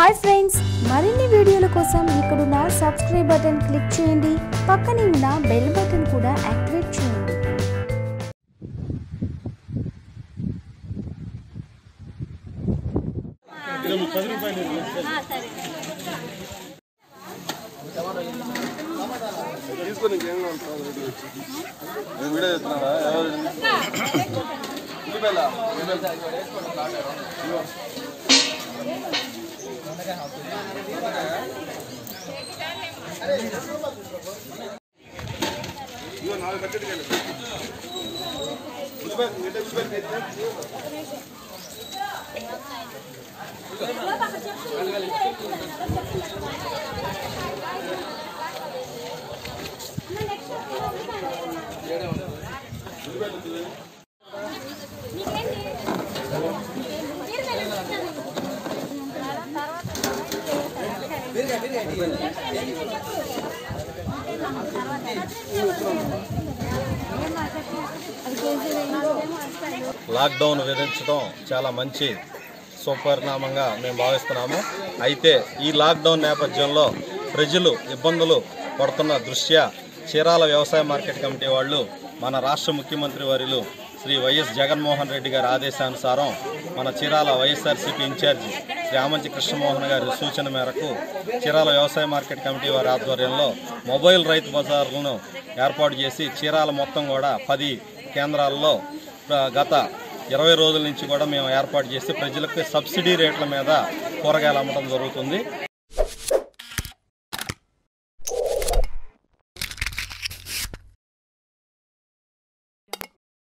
Hi friends మరిన్ని వీడియోల కోసం ఇక్కడున్న సబ్స్క్రైబ్ బటన్ క్లిక్ చేయండి పక్కనే ఉన్న బెల్ బటన్ కూడా యాక్టివేట్ చేయండి తీసుకొని ఇంకేం కావాలి వీడియో వచ్చి నేను వీడియో చెప్తున్నారా ఎవరు ఉల్లిపాయలా? ఇదిగో. ఇదిగో నాలుగు కట్టెలు కాయలు. ఉల్లిపాయ గడ్డ ఉల్లిపాయ తీస్తే. లాక్డౌన్ విధించడం చాలా మంచి సుపరిణామంగా మేము భావిస్తున్నాము అయితే ఈ లాక్డౌన్ నేపథ్యంలో ప్రజలు ఇబ్బందులు పడుతున్న దృష్ట్యా చీరాల వ్యవసాయ మార్కెట్ కమిటీ వాళ్ళు మన రాష్ట్ర ముఖ్యమంత్రి వర్యులు శ్రీ వైఎస్ జగన్మోహన్ రెడ్డి గారి ఆదేశానుసారం మన చీరాల వైఎస్ఆర్సీపీ ఇన్ఛార్జి శ్రీ ఆమంచి కృష్ణమోహన్ గారి సూచన మేరకు చీరాల వ్యవసాయ మార్కెట్ కమిటీ వారి ఆధ్వర్యంలో మొబైల్ రైతు బజార్లను ఏర్పాటు చేసి చీరాల మొత్తం కూడా పది కేంద్రాల్లో ప్ర- గత ఇరవై రోజుల నుంచి కూడా మేము ఏర్పాటు చేసి ప్రజలకు సబ్సిడీ రేట్ల మీద కూరగాయలు అమ్మడం జరుగుతుంది